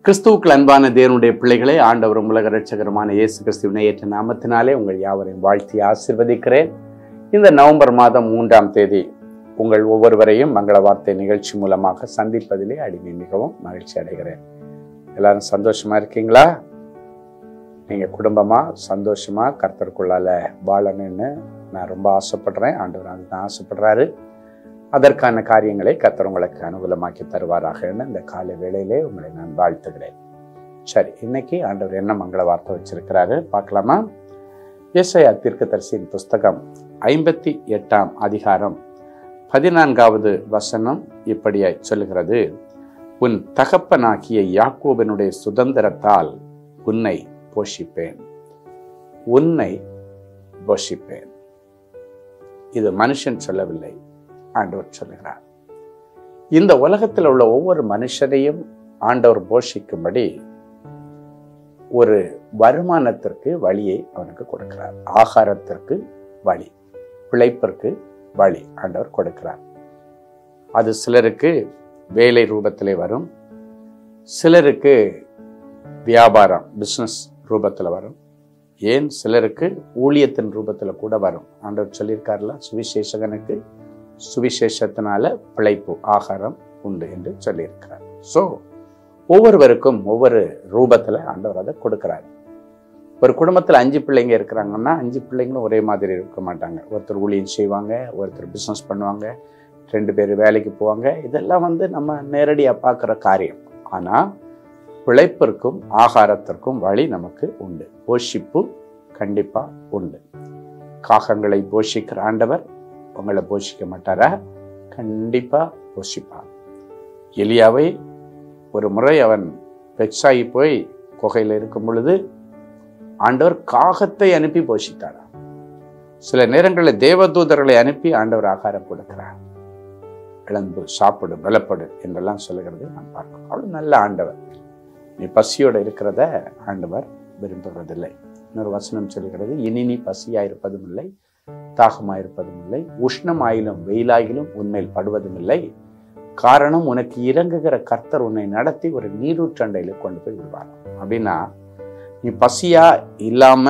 கிறிஸ்துவுக்கு அன்பான தேவனுடைய பிள்ளைகளே ஆண்டவரும் உலக ரட்சகரமான இயேசு கிறிஸ்துவினை ஏற்ற நாமத்தினாலே உங்கள் யாவரையும் வாழ்த்தி ஆசிர்வதிக்கிறேன் இந்த நவம்பர் மாதம் மூன்றாம் தேதி உங்கள் ஒவ்வொருவரையும் மங்கள வார்த்தை நிகழ்ச்சி மூலமாக சந்திப்பதிலே அடிமை மிகவும் மகிழ்ச்சி அடைகிறேன் எல்லாரும் சந்தோஷமா இருக்கீங்களா நீங்க குடும்பமா சந்தோஷமா கர்த்தருக்குள்ளால வாழணும்னு நான் ரொம்ப ஆசைப்படுறேன் ஆண்டவர் அதுதான் ஆசைப்படுறாரு அதற்கான காரியங்களை கர்த்தர் உங்களுக்கு அனுகூலமாக்கி தருவாராகன்னு இந்த காலை வேளையிலே உங்களை நான் வாழ்த்துகிறேன் சரி இன்னைக்கு ஆண்டவர் என்ன மங்கள வார்த்தை வச்சிருக்கிறாரு பார்க்கலாமா ஏசாயா தீர்க்கதரிசியின் புஸ்தகம் ஐம்பத்தி எட்டாம் அதிகாரம் பதினான்காவது வசனம் இப்படியாய் சொல்லுகிறது உன் தகப்பனாகிய யாக்கோபனுடைய சுதந்திரத்தால் உன்னை போஷிப்பேன் உன்னை போஷிப்பேன் இது மனுஷன் சொல்லவில்லை ஆண்டவர் சொல்லுகிறார் இந்த உலகத்தில் உள்ள ஒவ்வொரு மனுஷனையும் ஆண்டவர் போஷிக்கும்படி ஒரு வருமானத்திற்கு வழியை அவனுக்கு கொடுக்கிறார் ஆகாரத்திற்கு வழி பிழைப்பிற்கு வழி ஆண்டவர் கொடுக்கிறார் அது சிலருக்கு வேலை ரூபத்திலே வரும் சிலருக்கு வியாபாரம் பிஸ்னஸ் ரூபத்தில் வரும் ஏன் சிலருக்கு ஊழியத்தின் ரூபத்தில் கூட வரும் ஆண்டவர் சொல்லியிருக்காருல சுவிசேஷகனுக்கு சுவிசேஷத்தினால பிழைப்பு ஆகாரம் உண்டு என்று சொல்லியிருக்கிறார் ஸோ ஒவ்வொருவருக்கும் ஒவ்வொரு ரூபத்தில் ஆண்டவர் அதை கொடுக்குறாரு ஒரு குடும்பத்தில் அஞ்சு பிள்ளைங்க இருக்கிறாங்கன்னா அஞ்சு பிள்ளைங்களும் ஒரே மாதிரி இருக்க மாட்டாங்க ஒருத்தர் ஊழியம் செய்வாங்க ஒருத்தர் பிஸ்னஸ் பண்ணுவாங்க ரெண்டு பேர் வேலைக்கு போவாங்க இதெல்லாம் வந்து நம்ம நேரடியாக பார்க்குற காரியம் ஆனால் பிழைப்பிற்கும் ஆகாரத்திற்கும் வழி நமக்கு உண்டு போஷிப்பு கண்டிப்பாக உண்டு காகங்களை போஷிக்கிற ஆண்டவர் உங்களை போஷிக்க மாட்டாரா கண்டிப்பாக போஷிப்பார் எலியாவை ஒரு முறை அவன் பெக்ஸாகி போய் குகையில் இருக்கும் பொழுது ஆண்டவர் காகத்தை அனுப்பி போஷித்தாரா சில நேரங்களில் தேவதூதர்களை அனுப்பி ஆண்டவர் ஆகாரம் கொடுக்கிறார் இழந்து சாப்பிடு பலப்படு என்றெல்லாம் சொல்லுகிறது நான் பார்க்கிறோம் அவ்வளோ நல்ல ஆண்டவர் நீ பசியோடு இருக்கிறத ஆண்டவர் விரும்புவதில்லை இன்னொரு வசனம் சொல்லுகிறது இனி நீ பசியாக இருப்பதும் இல்லை தாகமாக இருப்பதும் இல்லை உஷ்ணமாயிலும் வெயிலாயிலும் உன்மேல் படுவதும் இல்லை காரணம் உனக்கு இறங்குகிற கர்த்தர் உன்னை நடத்தி ஒரு நீரூற்றண்டையில கொண்டு போய் விடுவார் அப்படின்னா நீ பசியா இல்லாம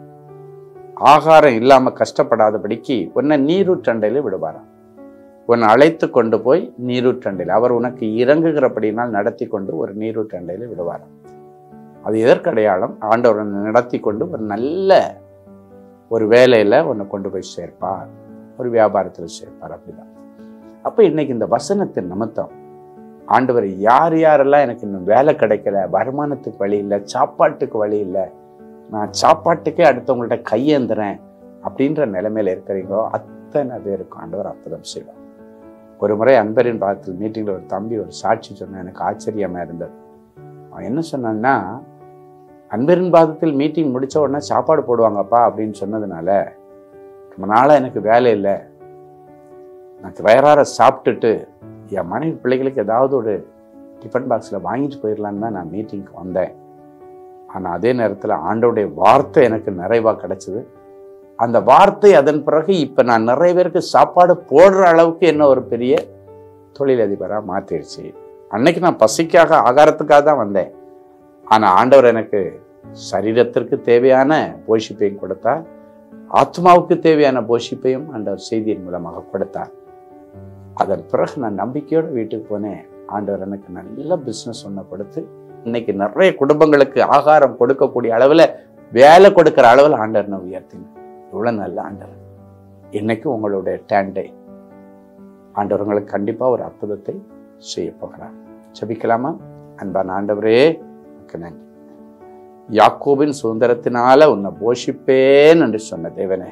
ஆகாரம் இல்லாம கஷ்டப்படாதபடிக்கு உன்னை நீரூற்றண்டையில விடுவாராம் உன்னை அழைத்து கொண்டு போய் நீரூற்றண்டையில் அவர் உனக்கு இறங்குகிறபடினால் நடத்தி கொண்டு ஒரு நீரூற்றண்டையில விடுவாராம் அது எதற்கடையாளம் ஆண்டவர் உன்னை நடத்தி கொண்டு ஒரு நல்ல ஒரு வேலையில் உன்னை கொண்டு போய் சேர்ப்பார் ஒரு வியாபாரத்தில் சேர்ப்பார் அப்படிதான் அப்போ இன்னைக்கு இந்த வசனத்தின் நிமித்தம் ஆண்டவர் யார் யாரெல்லாம் எனக்கு இன்னும் வேலை கிடைக்கல வருமானத்துக்கு வழி இல்லை சாப்பாட்டுக்கு வழி இல்லை நான் சாப்பாட்டுக்கே அடுத்தவங்கள்ட்ட கையேந்துறேன் அப்படின்ற நிலைமையில இருக்கிறீங்களோ அத்தனை பேருக்கும் ஆண்டவர் அற்புதம் செய்வார் ஒரு முறை அன்பரின் பாகத்தில் மீட்டிங்கில் ஒரு தம்பி ஒரு சாட்சி சொன்ன எனக்கு ஆச்சரியமா இருந்தது அவன் என்ன சொன்னான்னா அன்பரின் பாதத்தில் மீட்டிங் முடித்த உடனே சாப்பாடு போடுவாங்கப்பா அப்படின்னு சொன்னதுனால ரொம்ப நாளாக எனக்கு வேலை இல்லை நான் வயறார சாப்பிட்டுட்டு என் மனைவி பிள்ளைகளுக்கு ஏதாவது ஒரு டிஃபன் பாக்ஸில் வாங்கிட்டு போயிடலான்னு தான் நான் மீட்டிங்க்கு வந்தேன் ஆனால் அதே நேரத்தில் ஆண்டோடைய வார்த்தை எனக்கு நிறைவாக கிடைச்சிது அந்த வார்த்தை அதன் பிறகு இப்போ நான் நிறைய பேருக்கு சாப்பாடு போடுற அளவுக்கு என்ன ஒரு பெரிய தொழிலதிபராக மாற்றிடுச்சு அன்னைக்கு நான் பசிக்காக ஆகாரத்துக்காக தான் வந்தேன் ஆனால் ஆண்டவர் எனக்கு சரீரத்திற்கு தேவையான போஷிப்பையும் கொடுத்தார் ஆத்மாவுக்கு தேவையான போஷிப்பையும் ஆண்டவர் செய்தியின் மூலமாக கொடுத்தார் அதன் பிறகு நான் நம்பிக்கையோடு வீட்டுக்கு போனேன் ஆண்டவர் எனக்கு நல்ல பிஸ்னஸ் ஒன்று கொடுத்து இன்னைக்கு நிறைய குடும்பங்களுக்கு ஆகாரம் கொடுக்கக்கூடிய அளவில் வேலை கொடுக்குற அளவில் ஆண்டவர் நான் உயர்த்தினேன் இவ்வளோ நல்ல ஆண்டவர் இன்னைக்கு உங்களுடைய டேண்டே ஆண்டவர்களுக்கு கண்டிப்பாக ஒரு அற்புதத்தை செய்ய போகிறார் ஜபிக்கலாமா அன்பான ஆண்டவரே உனக்கு நன்றி யாக்கோபின் சுதந்திரத்தினால உன்னை போஷிப்பேன் என்று சொன்ன தேவனே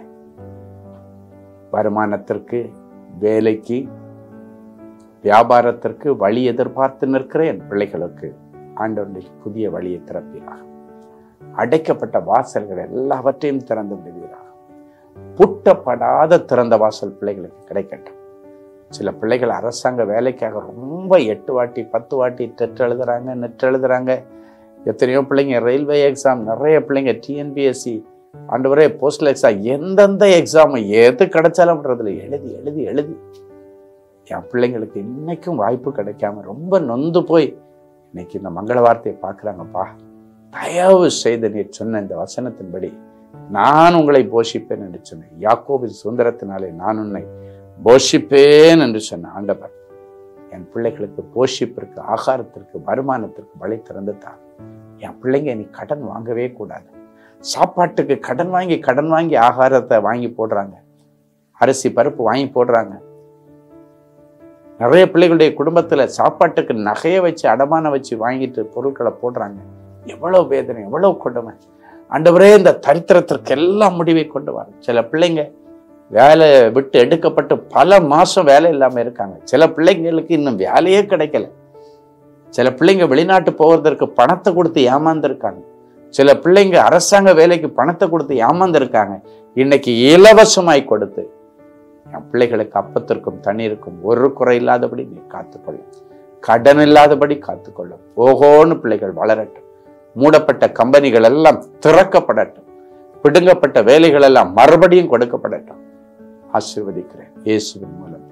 வருமானத்திற்கு வேலைக்கு வியாபாரத்திற்கு வழி எதிர்பார்த்து நிற்கிற என் பிள்ளைகளுக்கு ஆண்டவருடைய புதிய வழியை திறப்பீராக அடைக்கப்பட்ட வாசல்கள் எல்லாவற்றையும் திறந்து விடுவீராக பூட்டப்படாத திறந்த வாசல் பிள்ளைகளுக்கு கிடைக்கட்டும் சில பிள்ளைகள் அரசாங்க வேலைக்காக ரொம்ப எட்டு வாட்டி பத்து வாட்டி டெட் எழுதுறாங்க நெட் எழுதுறாங்க எத்தனையோ பிள்ளைங்க ரயில்வே எக்ஸாம் நிறைய பிள்ளைங்க டிஎன்பிஎஸ்சி ஆண்டவரே போஸ்டல் எக்ஸாம் எந்தெந்த எக்ஸாம் எது கிடைச்சாலும்ன்றதுல எழுதி எழுதி எழுதி என் பிள்ளைங்களுக்கு இன்னைக்கும் வாய்ப்பு கிடைக்காம ரொம்ப நொந்து போய் இன்னைக்கு இந்த மங்கள வார்த்தையை பார்க்குறாங்கப்பா தயவு செய்து நீர் சொன்ன இந்த வசனத்தின்படி நான் உங்களை போஷிப்பேன் என்று சொன்னேன் யாக்கோபின் சுதந்திரத்தினாலே நான் உன்னை போஷிப்பேன் என்று சொன்ன ஆண்டவர் என் பிள்ளைகளுக்கு போஷிப்பிற்கு ஆகாரத்திற்கு வருமானத்திற்கு வழி திறந்துட்டார் என் பிள்ளைங்க நீ கடன் வாங்கவே கூடாது சாப்பாட்டுக்கு கடன் வாங்கி கடன் வாங்கி ஆகாரத்தை வாங்கி போடுறாங்க அரிசி பருப்பு வாங்கி போடுறாங்க நிறைய பிள்ளைகளுடைய குடும்பத்துல சாப்பாட்டுக்கு நகையை வச்சு அடமானம் வச்சு வாங்கிட்டு பொருட்களை போடுறாங்க எவ்வளவு வேதனை எவ்வளவு கொடுமை ஆண்டவரே இந்த தரித்திரத்திற்கு எல்லாம் முடிவை கொண்டு வர சில பிள்ளைங்க வேலை விட்டு எடுக்கப்பட்டு பல மாசம் வேலை இல்லாம இருக்காங்க சில பிள்ளைங்களுக்கு இன்னும் வேலையே கிடைக்கல சில பிள்ளைங்க வெளிநாட்டு போவதற்கு பணத்தை கொடுத்து ஏமாந்துருக்காங்க சில பிள்ளைங்க அரசாங்க வேலைக்கு பணத்தை கொடுத்து ஏமாந்துருக்காங்க இன்னைக்கு இலவசமாய் கொடுத்து என் பிள்ளைகளுக்கு அப்பத்திற்கும் தண்ணீருக்கும் ஒரு குறை இல்லாதபடி நீ காத்துக்கொள்ளும் கடன் இல்லாதபடி காத்துக்கொள்ளும் ஓஹோன்னு பிள்ளைகள் வளரட்டும் மூடப்பட்ட கம்பெனிகள் எல்லாம் திறக்கப்படட்டும் பிடுங்கப்பட்ட வேலைகள் எல்லாம் மறுபடியும் கொடுக்கப்படட்டும் ஆசீர்வதிக்கிறேன் இயேசுவின் மூலம்